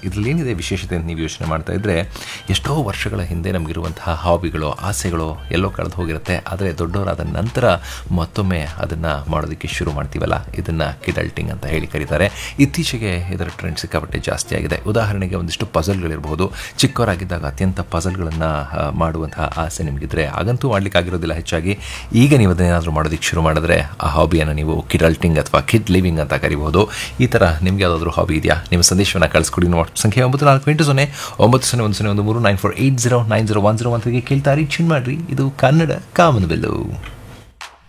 ಇದರಲ್ಲಿ ಏನಿದೆ ವಿಶೇಷತೆ ಅಂತ ನೀವು ಯೋಚನೆ ಮಾಡ್ತಾ ಇದ್ದರೆ ಎಷ್ಟೋ ವರ್ಷಗಳ ಹಿಂದೆ ನಮಗಿರುವಂತಹ ಹಾಬಿಗಳು ಆಸೆಗಳು ಎಲ್ಲೋ ಕಳೆದು ಹೋಗಿರುತ್ತೆ ಆದರೆ ದೊಡ್ಡವರಾದ ನಂತರ ಮತ್ತೊಮ್ಮೆ ಅದನ್ನು ಮಾಡೋದಕ್ಕೆ ಶುರು ಮಾಡ್ತೀವಲ್ಲ ಇದನ್ನು ಕಿಡಲ್ಟಿಂಗ್ ಅಂತ ಹೇಳಿ ಕರೀತಾರೆ ಇತ್ತೀಚೆಗೆ ಇದರ ಟ್ರೆಂಡ್ ಸಿಕ್ಕಾಪಟ್ಟೆ ಜಾಸ್ತಿ ಆಗಿದೆ ಉದಾಹರಣೆಗೆ ಒಂದಿಷ್ಟು ಪಜಲ್ಗಳಿರ್ಬೋದು ಚಿಕ್ಕವರಾಗಿದ್ದಾಗ ಅತ್ಯಂತ ಪಜಲ್ಗಳನ್ನು ಮಾಡುವಂತಹ ಆಸೆ ನಿಮಗಿದ್ರೆ ಆಗಂತೂ ಮಾಡ್ಲಿಕ್ಕೆ ಆಗಿರೋದಿಲ್ಲ ಹೆಚ್ಚಾಗಿ ಈಗ ನೀವು ಅದನ್ನೇನಾದರೂ ಮಾಡೋದಕ್ಕೆ ಶುರು ಮಾಡಿದ್ರೆ ಆ ಹಾಬಿಯನ್ನು ನೀವು ಕಿಡಲ್ಟಿಂಗ್ ಅಥವಾ ಕಿಡ್ ಲಿವಿಂಗ್ ಅಂತ ಕರಿಬಹುದು ಈ ಥರ ನಿಮ್ಗೆ ಯಾವುದಾದ್ರೂ ಹಾಬಿ ಇದೆಯಾ ನಿಮ್ಮ ಸಂದೇಶವನ್ನು ಕಳಿಸ್ಕೊಡಿ ನಿಮ್ಮ ವಾಟ್ಸಪ್ ಸಂಖ್ಯೆ ಒಂಬತ್ತು ನಾಲ್ಕು ಎಂಟು ಸೊನ್ನೆ ಒಂಬತ್ತು ಸೊನ್ನೆ ಒಂದು ಸೊನ್ನೆ ಒಂದು ಮೂರು nine four eight zero nine zero one zero one ತ್ರೀಗೆ ಕೇಳ್ತಾ ರೀಚ್ ಮಾಡಿರಿ ಇದು ಕನ್ನಡ ಕಾಮನವೆಲ್ಲು